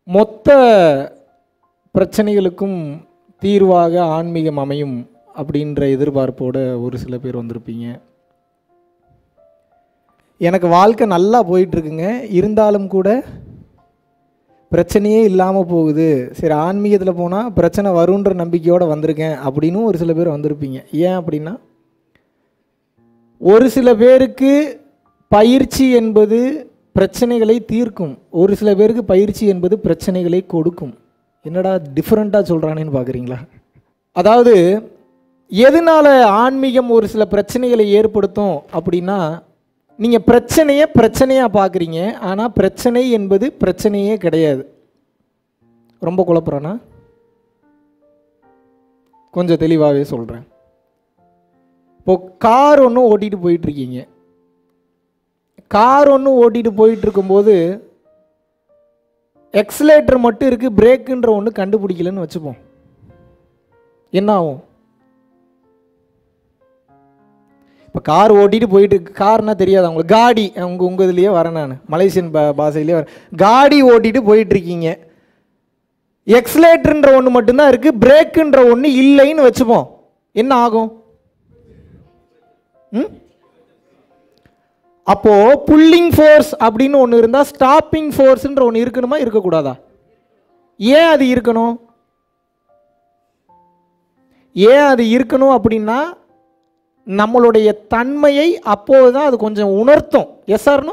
மொத்த பிரச்சனைகளுக்கும் தீர்வாக ஆன்மீகம் அமையும் அப்படின்ற எதிர்பார்ப்போட ஒரு சில பேர் வந்திருப்பீங்க எனக்கு வாழ்க்கை நல்லா போயிட்டுருக்குங்க இருந்தாலும் கூட பிரச்சனையே இல்லாமல் போகுது சரி ஆன்மீகத்தில் போனால் பிரச்சனை வருன்ற நம்பிக்கையோடு வந்திருக்கேன் அப்படின்னு ஒரு சில பேர் வந்திருப்பீங்க ஏன் அப்படின்னா ஒரு சில பேருக்கு பயிற்சி என்பது பிரச்சனைகளை தீர்க்கும் ஒரு சில பேருக்கு பயிற்சி என்பது பிரச்சனைகளை கொடுக்கும் என்னடா டிஃப்ரெண்ட்டாக சொல்கிறானேன்னு பார்க்குறீங்களா அதாவது எதனால ஆன்மீகம் ஒரு சில பிரச்சனைகளை ஏற்படுத்தும் அப்படின்னா நீங்கள் பிரச்சனையை பிரச்சனையாக பார்க்குறீங்க ஆனால் பிரச்சனை என்பது பிரச்சனையே கிடையாது ரொம்ப குழப்பறானா கொஞ்சம் தெளிவாகவே சொல்கிறேன் இப்போ கார் ஒன்று ஓட்டிகிட்டு போயிட்டுருக்கீங்க கார் ஒன்று ஓட்டிகிட்டு போயிட்டு இருக்கும்போது எக்ஸலேட்டர் மட்டும் இருக்குது பிரேக்குன்ற ஒன்று கண்டுபிடிக்கலன்னு வச்சுப்போம் என்ன ஆகும் இப்போ கார் ஓட்டிட்டு போயிட்டு இருக்கு கார்னா தெரியாது அவங்களுக்கு காடி உங்கள் உங்கள் இதுலேயே வரேன் நான் மலேசியன் பா பாஷையிலே வரேன் காடி ஓட்டிட்டு போயிட்டு இருக்கீங்க எக்ஸலேட்டர்ன்ற ஒன்று மட்டும்தான் இருக்குது பிரேக்குன்ற ஒன்று இல்லைன்னு வச்சுப்போம் என்ன ஆகும் ம் அப்போ புல்லிங் ஃபோர்ஸ் அப்படின்னு ஒன்று இருந்தால் ஸ்டாப்பிங் ஃபோர்ஸ்ன்ற ஒன்று இருக்கணுமா இருக்கக்கூடாதா ஏன் அது இருக்கணும் ஏன் அது இருக்கணும் அப்படின்னா நம்மளுடைய தன்மையை அப்போது தான் அது கொஞ்சம் உணர்த்தும் எஸ் ஆர்னோ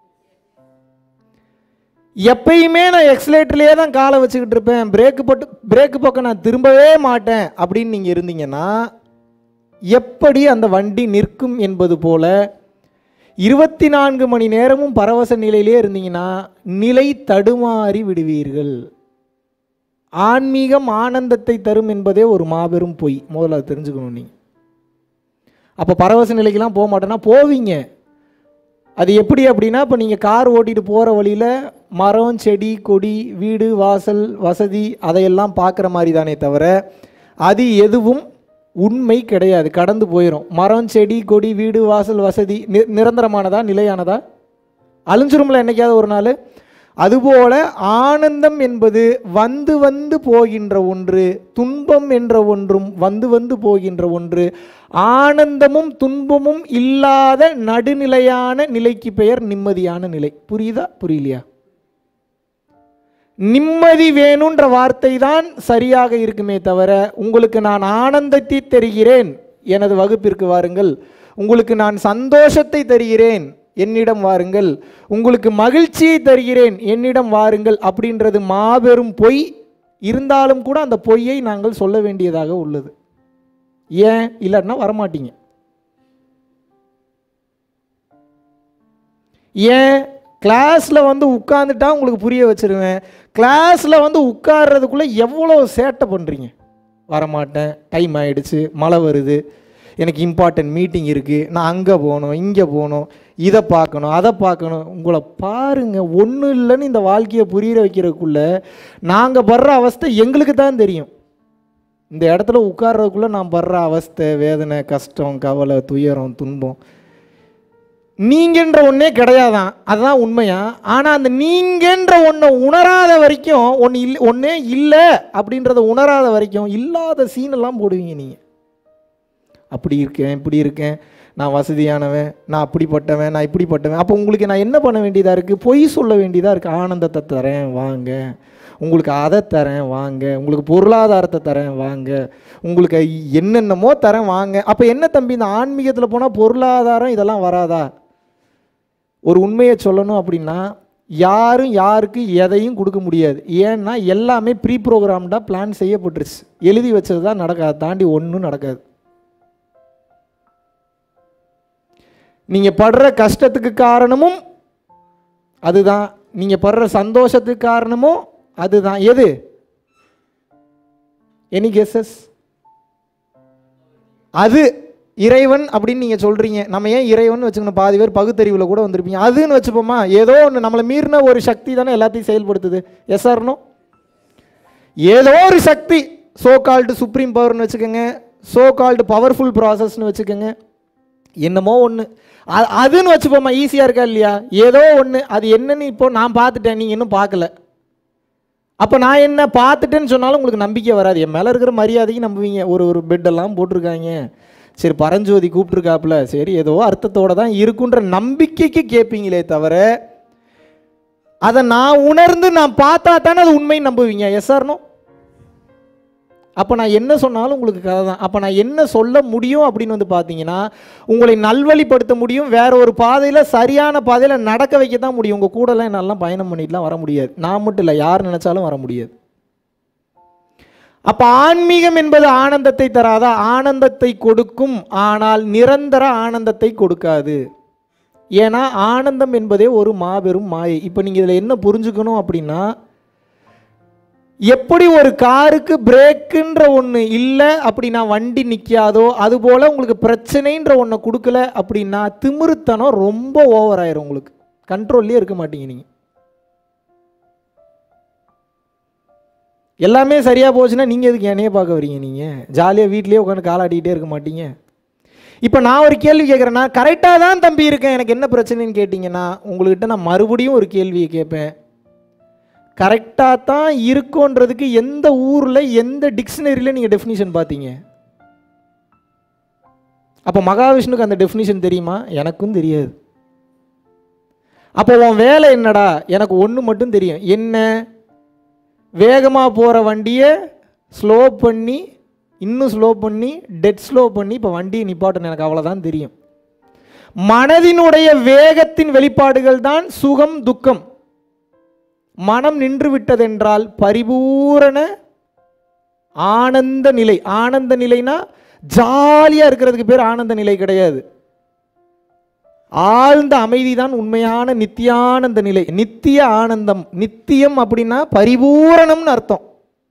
எப்பயுமே நான் எக்ஸலேட்டர்லேயே தான் காலை வச்சுக்கிட்டு இருப்பேன் பிரேக்கு போட்டு பிரேக்கு பக்கம் நான் திரும்பவே மாட்டேன் அப்படின்னு நீங்கள் இருந்தீங்கன்னா எப்படி அந்த வண்டி நிற்கும் என்பது போல இருபத்தி நான்கு மணி நேரமும் பரவச நிலையிலே இருந்தீங்கன்னா நிலை தடுமாறி விடுவீர்கள் ஆன்மீகம் ஆனந்தத்தை தரும் என்பதே ஒரு மாபெரும் பொய் முதல்ல அது தெரிஞ்சுக்கணும் நீங்கள் அப்போ பரவச நிலைக்கெல்லாம் போக மாட்டேன்னா போவீங்க அது எப்படி அப்படின்னா இப்போ நீங்கள் கார் ஓட்டிட்டு போகிற வழியில் மரம் செடி கொடி வீடு வாசல் வசதி அதையெல்லாம் பார்க்குற மாதிரி தானே தவிர அது எதுவும் உண்மை கிடையாது கடந்து போயிடும் மரம் செடி கொடி வீடு வாசல் வசதி நி நிரந்தரமானதா நிலையானதா அழிஞ்சிரும்ல என்னைக்காவது ஒரு நாள் அதுபோல ஆனந்தம் என்பது வந்து வந்து போகின்ற ஒன்று துன்பம் என்ற ஒன்றும் வந்து வந்து போகின்ற ஒன்று ஆனந்தமும் துன்பமும் இல்லாத நடுநிலையான நிலைக்கு பெயர் நிம்மதியான நிலை புரியுதா புரியலையா நிம்மதி வேணுன்ற வார்த்தை தான் சரியாக இருக்குமே தவிர உங்களுக்கு நான் ஆனந்தத்தை தருகிறேன் எனது வகுப்பிற்கு வாருங்கள் உங்களுக்கு நான் சந்தோஷத்தை தருகிறேன் என்னிடம் வாருங்கள் உங்களுக்கு மகிழ்ச்சியை தருகிறேன் என்னிடம் வாருங்கள் அப்படின்றது மாபெரும் பொய் இருந்தாலும் கூட அந்த பொய்யை நாங்கள் சொல்ல வேண்டியதாக உள்ளது ஏன் இல்லாட்டினா வரமாட்டீங்க ஏன் கிளாஸில் வந்து உட்காந்துட்டா உங்களுக்கு புரிய வச்சிருவேன் கிளாஸில் வந்து உட்கார்றதுக்குள்ளே எவ்வளோ சேட்டை பண்ணுறீங்க வரமாட்டேன் டைம் ஆயிடுச்சு மழை வருது எனக்கு இம்பார்ட்டன்ட் மீட்டிங் இருக்குது நான் அங்கே போகணும் இங்கே போகணும் இதை பார்க்கணும் அதை பார்க்கணும் உங்களை பாருங்க ஒன்றும் இல்லைன்னு இந்த வாழ்க்கையை புரிய வைக்கிறதுக்குள்ள நாங்கள் படுற அவஸ்தை எங்களுக்கு தான் தெரியும் இந்த இடத்துல உட்கார்றதுக்குள்ளே நான் படுற அவஸ்தை வேதனை கஷ்டம் கவலை துயரம் துன்பம் நீங்கன்ற ஒன்றே கிடையாதான் அதுதான் உண்மையா ஆனால் அந்த நீங்கன்ற ஒன்றை உணராத வரைக்கும் ஒன்று இல் ஒன்றே இல்லை அப்படின்றத உணராத வரைக்கும் இல்லாத சீனெல்லாம் போடுவீங்க நீங்கள் அப்படி இருக்கேன் இப்படி இருக்கேன் நான் வசதியானவன் நான் அப்படிப்பட்டவன் நான் இப்படிப்பட்டவன் அப்போ உங்களுக்கு நான் என்ன பண்ண வேண்டியதாக இருக்குது பொய் சொல்ல வேண்டியதாக இருக்குது ஆனந்தத்தை தரேன் வாங்க உங்களுக்கு அதை தரேன் வாங்க உங்களுக்கு பொருளாதாரத்தை தரேன் வாங்க உங்களுக்கு என்னென்னமோ தரேன் வாங்க அப்போ என்ன தம்பி இந்த ஆன்மீகத்தில் போனால் பொருளாதாரம் இதெல்லாம் வராதா ஒரு உண்மையை சொல்லணும் அப்படின்னா யாரும் யாருக்கு எதையும் கொடுக்க முடியாது ஏன்னா எல்லாமே ப்ரீ ப்ரோக்ராம்டாக பிளான் செய்யப்பட்டுருச்சு எழுதி வச்சது தான் நடக்காது தாண்டி ஒன்றும் நடக்காது நீங்கள் படுற கஷ்டத்துக்கு காரணமும் அதுதான் நீங்கள் படுற சந்தோஷத்துக்கு காரணமும் அதுதான் எது எனி கெஸஸ் அது இறைவன் அப்படின்னு நீங்கள் சொல்கிறீங்க நம்ம ஏன் இறைவன் வச்சுக்கணும் பாதி பேர் பகுத்தறிவில் கூட வந்திருப்பீங்க அதுன்னு வச்சுப்போமா ஏதோ ஒன்று நம்மளை மீறின ஒரு சக்தி தானே எல்லாத்தையும் செயல்படுத்துது எஸ் ஆர்னோ ஏதோ ஒரு சக்தி சோ கால்டு சுப்ரீம் பவர்னு வச்சுக்கோங்க சோ கால்டு பவர்ஃபுல் ப்ராசஸ்னு வச்சுக்கோங்க என்னமோ ஒன்று அதுன்னு வச்சுப்போமா ஈஸியாக இருக்கா இல்லையா ஏதோ ஒன்று அது என்னன்னு இப்போ நான் பார்த்துட்டேன் நீங்கள் இன்னும் பார்க்கல அப்போ நான் என்ன பார்த்துட்டேன்னு சொன்னாலும் உங்களுக்கு நம்பிக்கை வராது என் மேலே இருக்கிற மரியாதைக்கு நம்புவீங்க ஒரு ஒரு பெட்டெல்லாம் போட்டிருக்காங்க சரி பரஞ்சோதி கூப்பிட்ருக்காப்புல சரி ஏதோ அர்த்தத்தோட தான் இருக்குன்ற நம்பிக்கைக்கு கேட்பீங்களே தவிர அதை நான் உணர்ந்து நான் பார்த்தா தானே அது உண்மைன்னு நம்புவீங்க எஸ் ஆர்னோ அப்போ நான் என்ன சொன்னாலும் உங்களுக்கு கதை தான் அப்போ நான் என்ன சொல்ல முடியும் அப்படின்னு வந்து பார்த்தீங்கன்னா உங்களை நல்வழிப்படுத்த முடியும் வேற ஒரு பாதையில் சரியான பாதையில் நடக்க வைக்க தான் முடியும் உங்கள் கூடலாம் என்னாலாம் பயணம் பண்ணிட்டுலாம் வர முடியாது நான் மட்டும் இல்லை யார் நினச்சாலும் வர முடியாது அப்போ ஆன்மீகம் என்பது ஆனந்தத்தை தராதா ஆனந்தத்தை கொடுக்கும் ஆனால் நிரந்தர ஆனந்தத்தை கொடுக்காது ஏன்னா ஆனந்தம் என்பதே ஒரு மாபெரும் மாயை இப்போ நீங்கள் இதில் என்ன புரிஞ்சுக்கணும் அப்படின்னா எப்படி ஒரு காருக்கு பிரேக்குன்ற ஒன்று இல்லை அப்படின்னா வண்டி நிற்காதோ அதுபோல் உங்களுக்கு பிரச்சனைன்ற ஒன்றை கொடுக்கல அப்படின்னா திமிருத்தனம் ரொம்ப ஓவர் ஆயிரும் உங்களுக்கு கண்ட்ரோல்லே இருக்க மாட்டீங்க நீங்கள் எல்லாமே சரியாக போச்சுன்னா நீங்கள் எதுக்கு என்னையே பார்க்க வரீங்க நீங்கள் ஜாலியாக வீட்லேயே உட்காந்து காலாட்டிக்கிட்டே இருக்க மாட்டீங்க இப்போ நான் ஒரு கேள்வி கேட்குறேன்னா கரெக்டாக தான் தம்பி இருக்கேன் எனக்கு என்ன பிரச்சனைன்னு கேட்டிங்கன்னா உங்கள்கிட்ட நான் மறுபடியும் ஒரு கேள்வியை கேட்பேன் கரெக்டாக தான் இருக்குன்றதுக்கு எந்த ஊரில் எந்த டிக்ஷனரியில் நீங்கள் டெஃபினிஷன் பார்த்தீங்க அப்போ மகாவிஷ்ணுக்கு அந்த டெஃபினிஷன் தெரியுமா எனக்கும் தெரியாது அப்போ உன் வேலை என்னடா எனக்கு ஒன்று மட்டும் தெரியும் என்ன வேகமாக போகிற வண்டியை ஸ்லோ பண்ணி இன்னும் ஸ்லோ பண்ணி டெட் ஸ்லோ பண்ணி இப்போ வண்டியை நிப்பாட்டணும் எனக்கு அவ்வளோதான் தெரியும் மனதினுடைய வேகத்தின் வெளிப்பாடுகள் தான் சுகம் துக்கம் மனம் நின்று விட்டதென்றால் பரிபூரண ஆனந்த நிலை ஆனந்த நிலைனா ஜாலியாக இருக்கிறதுக்கு பேர் ஆனந்த நிலை கிடையாது ஆழ்ந்த அமைதி தான் உண்மையான நித்தியானந்த நிலை நித்திய ஆனந்தம் நித்தியம் அப்படின்னா பரிபூரணம்னு அர்த்தம்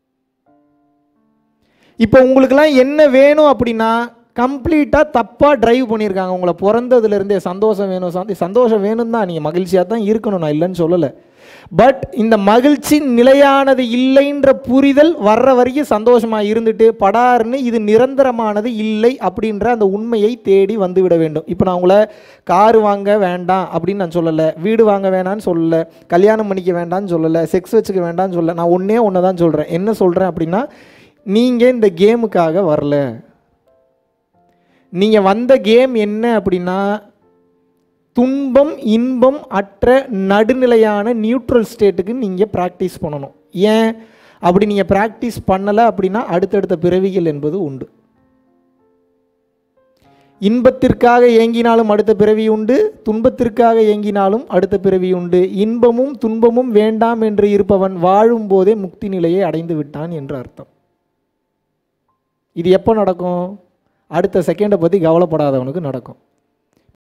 இப்போ உங்களுக்கெல்லாம் என்ன வேணும் அப்படின்னா கம்ப்ளீட்டாக தப்பாக டிரைவ் பண்ணியிருக்காங்க உங்களை பிறந்ததுலேருந்தே சந்தோஷம் வேணும் சந்தி சந்தோஷம் வேணும் தான் நீங்கள் மகிழ்ச்சியாக தான் இருக்கணும் நான் இல்லைன்னு சொல்லலை பட் இந்த மகிழ்ச்சி நிலையானது இல்லைன்ற புரிதல் வர்ற வரைக்கும் சந்தோஷமாக இருந்துட்டு படார்னு இது நிரந்தரமானது இல்லை அப்படின்ற அந்த உண்மையை தேடி வந்து விட வேண்டும் இப்போ நான் உங்களை கார் வாங்க வேண்டாம் அப்படின்னு நான் சொல்லலை வீடு வாங்க வேணாம்னு சொல்லலை கல்யாணம் பண்ணிக்க வேண்டாம்னு சொல்லலை செக்ஸ் வச்சுக்க வேண்டாம்னு சொல்லலை நான் ஒன்றே ஒன்று தான் சொல்கிறேன் என்ன சொல்கிறேன் அப்படின்னா நீங்கள் இந்த கேமுக்காக வரல நீங்கள் வந்த கேம் என்ன அப்படின்னா துன்பம் இன்பம் அற்ற நடுநிலையான நியூட்ரல் ஸ்டேட்டுக்கு நீங்கள் ப்ராக்டிஸ் பண்ணணும் ஏன் அப்படி நீங்கள் ப்ராக்டிஸ் பண்ணலை அப்படின்னா அடுத்தடுத்த பிறவிகள் என்பது உண்டு இன்பத்திற்காக ஏங்கினாலும் அடுத்த பிறவி உண்டு துன்பத்திற்காக ஏங்கினாலும் அடுத்த பிறவி உண்டு இன்பமும் துன்பமும் வேண்டாம் என்று இருப்பவன் வாழும் போதே முக்தி நிலையை அடைந்து விட்டான் என்று அர்த்தம் இது எப்போ நடக்கும் அடுத்த செகண்டை பற்றி கவலைப்படாதவனுக்கு நடக்கும்